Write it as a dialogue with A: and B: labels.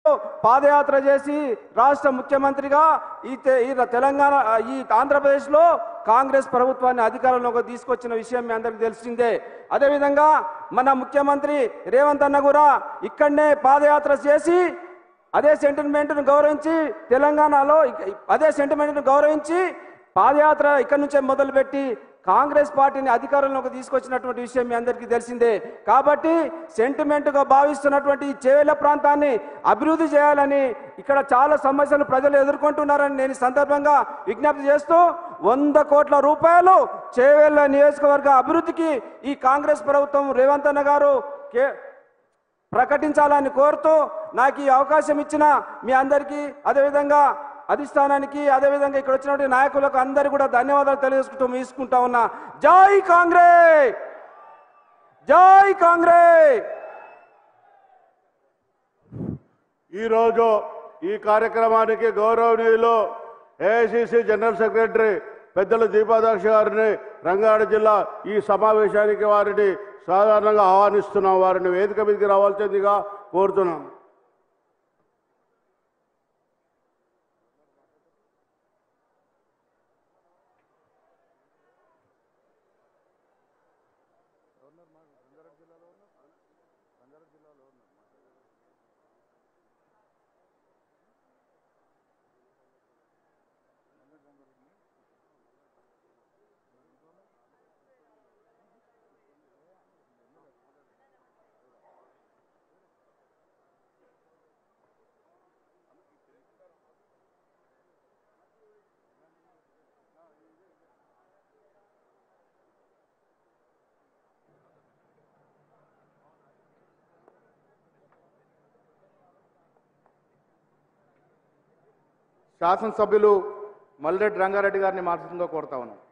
A: పాదయాత్ర చేసి రాష్ట్ర ముఖ్యమంత్రిగా ఈ తె- ఈ తెలంగాణ ఈ ఆంధ్రప్రదేశ్లో కాంగ్రెస్ ప్రభుత్వాన్ని అధికారంలోకి తీసుకొచ్చిన విషయం మీ అందరికీ తెలిసిందే అదేవిధంగా మన ముఖ్యమంత్రి రేవంత్ అన్న కూడా ఇక్కడనే పాదయాత్ర చేసి అదే సెంటిమెంట్ను గౌరవించి తెలంగాణలో ఇక- అదే సెంటిమెంట్ను గౌరవించి పాదయాత్ర ఇక్కడి నుంచే మొదలుపెట్టి కాంగ్రెస్ పార్టీని అధికారంలోకి తీసుకొచ్చినటువంటి విషయం మీ అందరికీ తెలిసిందే కాబట్టి సెంటిమెంట్గా భావిస్తున్నటువంటి ఈ చేవేళ్ల ప్రాంతాన్ని అభివృద్ధి చేయాలని ఇక్కడ చాలా సమస్యలు ప్రజలు ఎదుర్కొంటున్నారని నేను ఈ సందర్భంగా విజ్ఞప్తి చేస్తూ వంద కోట్ల రూపాయలు చేవేళ్ల నియోజకవర్గ అభివృద్ధికి ఈ కాంగ్రెస్ ప్రభుత్వం రేవంత్ అన్న గారు కే ప్రకటించాలని కోరుతూ నాకు ఈ అవకాశం ఇచ్చిన మీ అందరికీ అదేవిధంగా అధిష్టానానికి అదేవిధంగా ఇక్కడ వచ్చినటువంటి నాయకులకు అందరికీ కూడా ధన్యవాదాలు తెలియజేసుకుంటూ తీసుకుంటా ఉన్నా జై కాంగ్రెస్ జై కాంగ్రెస్
B: ఈరోజు ఈ కార్యక్రమానికి గౌరవనీయులు ఏఐసిసి జనరల్ సెక్రటరీ పెద్దల దీపాదాక్ష గారిని రంగారెడ్డి జిల్లా ఈ సమావేశానికి వారిని సాధారణంగా ఆహ్వానిస్తున్నాం వారిని వేదిక మీదకి రావాల్సిందిగా కోరుతున్నాం
C: శాసనసభ్యులు మల్రెడ్డి రంగారెడ్డి గారిని మాట్లాడుతుందో కోరుతా ఉన్నాం